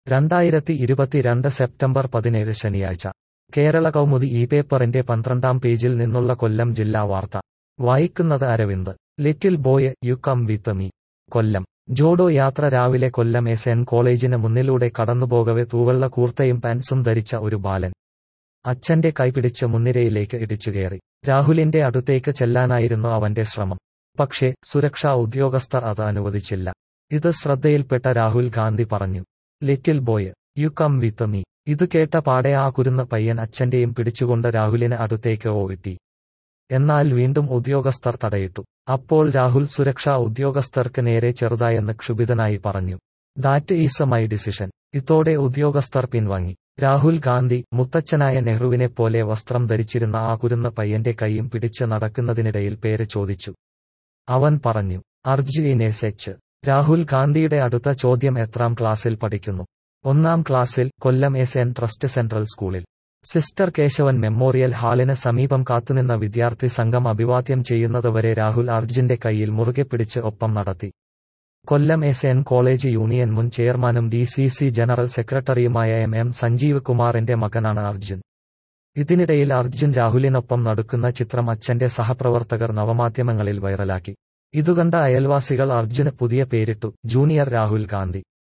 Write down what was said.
രണ്ടായിരത്തി ഇരുപത്തിരണ്ട് സെപ്റ്റംബർ പതിനേഴ് ശനിയാഴ്ച കേരള കൗമുദി ഈ പേപ്പറിന്റെ പന്ത്രണ്ടാം പേജിൽ നിന്നുള്ള കൊല്ലം ജില്ലാ വാർത്ത വായിക്കുന്നത് Aravind little boy you come with me Kollam Jodo Yatra രാവിലെ കൊല്ലം എസ് എൻ കോളേജിന് മുന്നിലൂടെ കടന്നുപോകവെ തൂവെള്ള കൂർത്തയും പാൻസും ധരിച്ച ഒരു ബാലൻ അച്ഛന്റെ കൈപിടിച്ച് മുൻനിരയിലേക്ക് ഇടിച്ചുകയറി രാഹുലിന്റെ അടുത്തേക്ക് ചെല്ലാനായിരുന്നു അവന്റെ ശ്രമം പക്ഷേ സുരക്ഷാ ഉദ്യോഗസ്ഥർ അത് അനുവദിച്ചില്ല ഇത് ശ്രദ്ധയിൽപ്പെട്ട രാഹുൽ ഗാന്ധി പറഞ്ഞു little boy you come with me ഇത് കേട്ട പാടെ ആ കുരുന്ന പയ്യൻ അച്ഛന്റെയും പിടിച്ചുകൊണ്ട് രാഹുലിന് അടുത്തേക്ക് ഓവിട്ടി എന്നാൽ വീണ്ടും ഉദ്യോഗസ്ഥർ തടയിട്ടു അപ്പോൾ രാഹുൽ സുരക്ഷാ ഉദ്യോഗസ്ഥർക്ക് നേരെ ചെറുതായെന്ന് ക്ഷുഭിതനായി പറഞ്ഞു ദാറ്റ് ഈസ് മൈ ഡിസിഷൻ ഇതോടെ ഉദ്യോഗസ്ഥർ പിൻവാങ്ങി രാഹുൽ ഗാന്ധി മുത്തച്ഛനായ നെഹ്റുവിനെ പോലെ വസ്ത്രം ധരിച്ചിരുന്ന ആ കുരുന്ന പയ്യന്റെ കൈയും പിടിച്ച് നടക്കുന്നതിനിടയിൽ പേര് ചോദിച്ചു അവൻ പറഞ്ഞു അർജു ഇനേസ് എച്ച് രാഹുൽ ഗാന്ധിയുടെ അടുത്ത ചോദ്യം എത്രാം ക്ലാസ്സിൽ പഠിക്കുന്നു ഒന്നാം ക്ലാസ്സിൽ Kollam S N trust central സ്കൂളിൽ സിസ്റ്റർ കേശവൻ മെമ്മോറിയൽ ഹാളിന് സമീപം കാത്തുനിന്ന വിദ്യാർത്ഥി സംഘം അഭിവാദ്യം ചെയ്യുന്നതുവരെ രാഹുൽ അർജുന്റെ കൈയിൽ മുറുകെ പിടിച്ച് ഒപ്പം നടത്തി Kollam S N college union മുൻ ചെയർമാനും ഡി സി സി ജനറൽ സെക്രട്ടറിയുമായ എം എം സഞ്ജീവ് കുമാറിന്റെ മകനാണ് അർജുൻ ഇതിനിടയിൽ അർജുൻ രാഹുലിനൊപ്പം നടക്കുന്ന ചിത്രം അച്ഛന്റെ സഹപ്രവർത്തകർ നവമാധ്യമങ്ങളിൽ വൈറലാക്കി ഇതുകണ്ട അയൽവാസികൾ അർജുന് പുതിയ പേരിട്ടു ജൂനിയർ രാഹുൽ ഗാന്ധി